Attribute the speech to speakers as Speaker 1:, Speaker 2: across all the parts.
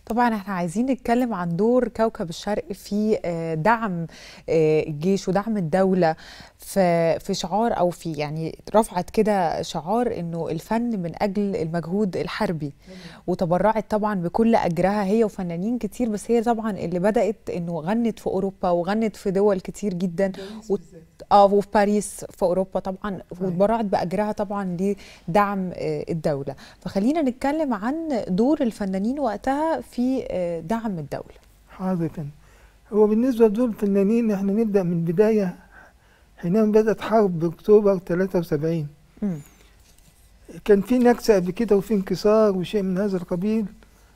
Speaker 1: طبعا احنا عايزين نتكلم عن دور كوكب الشرق في آه، دعم آه، الجيش ودعم الدولة في في شعار او في يعني رفعت كده شعار انه الفن من اجل المجهود الحربي وتبرعت طبعا بكل اجرها هي وفنانين كتير بس هي طبعا اللي بدأت انه غنت في اوروبا وغنت في دول كتير جدا و... اه وفي باريس في اوروبا طبعا واتبرعت باجرها طبعا لدعم آه، الدوله فخلينا نتكلم عن دور الفنانين وقتها في آه، دعم الدوله
Speaker 2: حاضر كان هو بالنسبة لدول الفنانين احنا نبدأ من البداية حينما بدأت حرب أكتوبر 73
Speaker 1: مم.
Speaker 2: كان في نكسة قبل كده وفي انكسار وشيء من هذا القبيل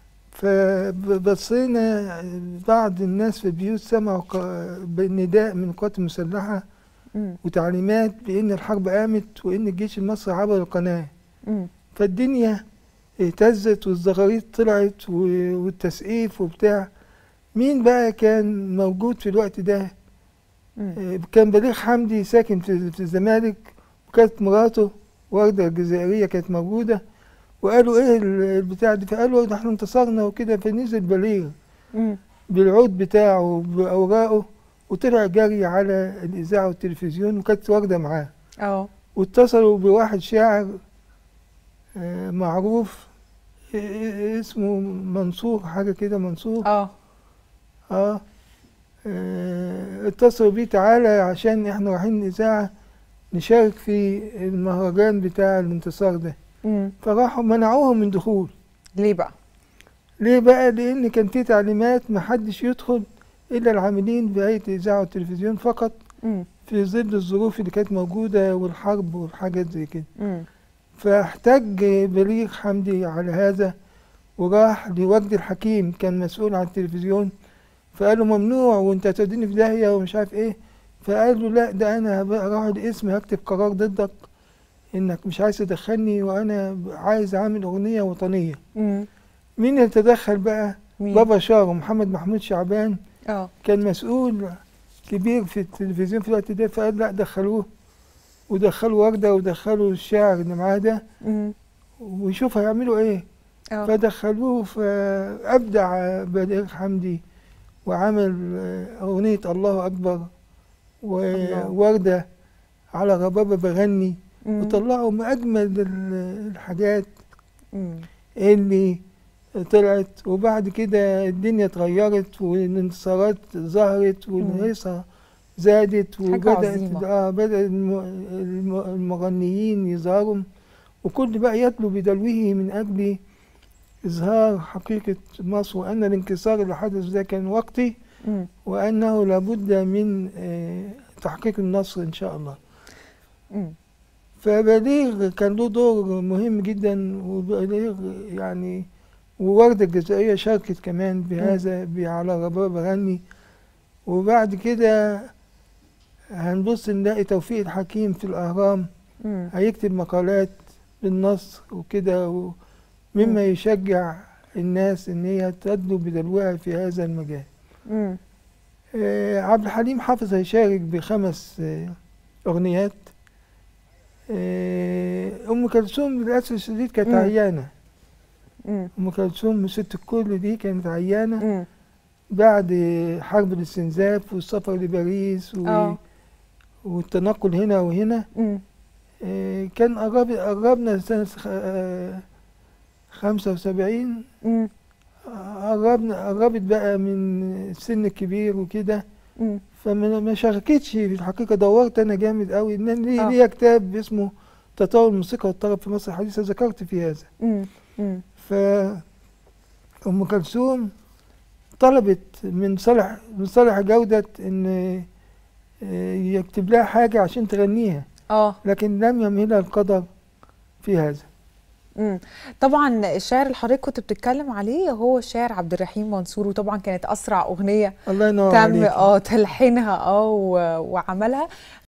Speaker 2: فبصينا بعض الناس في البيوت سمعوا ق- بالنداء من القوات المسلحة
Speaker 1: مم.
Speaker 2: وتعليمات بأن الحرب قامت وأن الجيش المصري عبر القناة
Speaker 1: مم.
Speaker 2: فالدنيا اهتزت والزغاريد طلعت و- والتسقيف وبتاع مين بقى كان موجود في الوقت ده
Speaker 1: مم.
Speaker 2: آه، كان بليغ حمدي ساكن في في الزمالك وكانت مراته وردة الجزائرية كانت موجودة وقالوا ايه ال- البتاع ده فقالوا ده احنا انتصرنا وكده فنزل بليغ
Speaker 1: مم.
Speaker 2: بالعود بتاعه وبأوراقه وطلع جري على الإذاعة والتلفزيون وكانت وردة معاه
Speaker 1: اه
Speaker 2: واتصلوا بواحد شاعر آه، معروف آه، اسمه منصور حاجة كده منصور
Speaker 1: اه
Speaker 2: اه آه، اتصلوا بيه تعالى عشان احنا رايحين الإذاعة نشارك في المهرجان بتاع الانتصار ده
Speaker 1: مم.
Speaker 2: فراحوا منعوهم من دخول
Speaker 1: ليه بقى
Speaker 2: ليه بقى لأن كان في تعليمات محدش يدخل إلا العاملين بهيئة الإذاعة والتلفزيون فقط
Speaker 1: مم.
Speaker 2: في ظل الظروف اللي كانت موجودة والحرب والحاجات زي كده
Speaker 1: مم.
Speaker 2: فاحتج بليغ حمدي على هذا وراح لوجد الحكيم كان مسؤول عن التلفزيون فقال له ممنوع وانت هتوديني في داهية ومش عارف ايه فقال له لا ده انا هبقى اروح الاسم هكتب قرار ضدك انك مش عايز تدخلني وانا عايز اعمل اغنية وطنية
Speaker 1: مم.
Speaker 2: مين اللي تدخل بقى
Speaker 1: مين؟
Speaker 2: بابا شارو محمد محمود شعبان
Speaker 1: اه
Speaker 2: كان مسؤول كبير في التلفزيون في الوقت ده فقال لا دخلوه ودخلوا وردة ودخلوا الشاعر اللي معاه ده
Speaker 1: مم.
Speaker 2: ويشوف هيعملوا ايه
Speaker 1: اه
Speaker 2: فدخلوه فأبدع بليغ حمدي وعمل آه، أغنية الله أكبر
Speaker 1: الله.
Speaker 2: ووردة على ربابة بغني
Speaker 1: مم.
Speaker 2: وطلعوا من أجمل ال- الحاجات
Speaker 1: مم.
Speaker 2: اللي طلعت وبعد كده الدنيا اتغيرت والانتصارات ظهرت والهيصة زادت وبدأت
Speaker 1: عظيمة.
Speaker 2: آه بدأ الم- الم- المغنيين يظهروا وكل بقى يطلب بدلوه من أجل إظهار حقيقة مصر وأن الانكسار اللي حدث ده كان وقتي
Speaker 1: مم.
Speaker 2: وأنه لابد من آه، تحقيق النصر إن شاء الله
Speaker 1: مم.
Speaker 2: فبليغ كان له دور مهم جدا وبليغ يعني ووردة الجزائرية شاركت كمان بهذا ب- على رباب غني وبعد كده هنبص نلاقي توفيق الحكيم في الأهرام
Speaker 1: مم.
Speaker 2: هيكتب مقالات بالنص وكده و- مما يشجع الناس إن هي تدلو بدلوها في هذا المجال
Speaker 1: مم.
Speaker 2: آه، عبد الحليم حافظ هيشارك بخمس آه، أغنيات آه، أم كلثوم للأسف الشديد كانت
Speaker 1: مم.
Speaker 2: عيانة
Speaker 1: مم.
Speaker 2: أم كلثوم ست الكل دي كانت عيانة
Speaker 1: مم.
Speaker 2: بعد حرب الاستنزاف والسفر لباريس و...
Speaker 1: اه
Speaker 2: والتنقل هنا وهنا
Speaker 1: مم.
Speaker 2: آه، كان قرب قربنا سنة خ- آه، خمسة وسبعين
Speaker 1: مم.
Speaker 2: قربنا قربت بقى من السن الكبير وكده
Speaker 1: مم.
Speaker 2: فما ما شاركتش في الحقيقة دورت أنا جامد قوي إن أنا ليا
Speaker 1: آه.
Speaker 2: ليا كتاب اسمه تطور الموسيقى والطرب في مصر الحديثة ذكرت في هذا
Speaker 1: مم. مم.
Speaker 2: فأم كلثوم طلبت من صالح من صالح جودة إن آه، يكتب لها حاجة عشان تغنيها
Speaker 1: اه
Speaker 2: لكن لم يمهلها القدر في هذا
Speaker 1: مم. طبعا الشاعر اللي حضرتك كنت بتتكلم عليه هو الشاعر عبد الرحيم منصور وطبعا كانت اسرع اغنيه
Speaker 2: الله ينور
Speaker 1: تم
Speaker 2: عليك
Speaker 1: اه تلحينها اه و- وعملها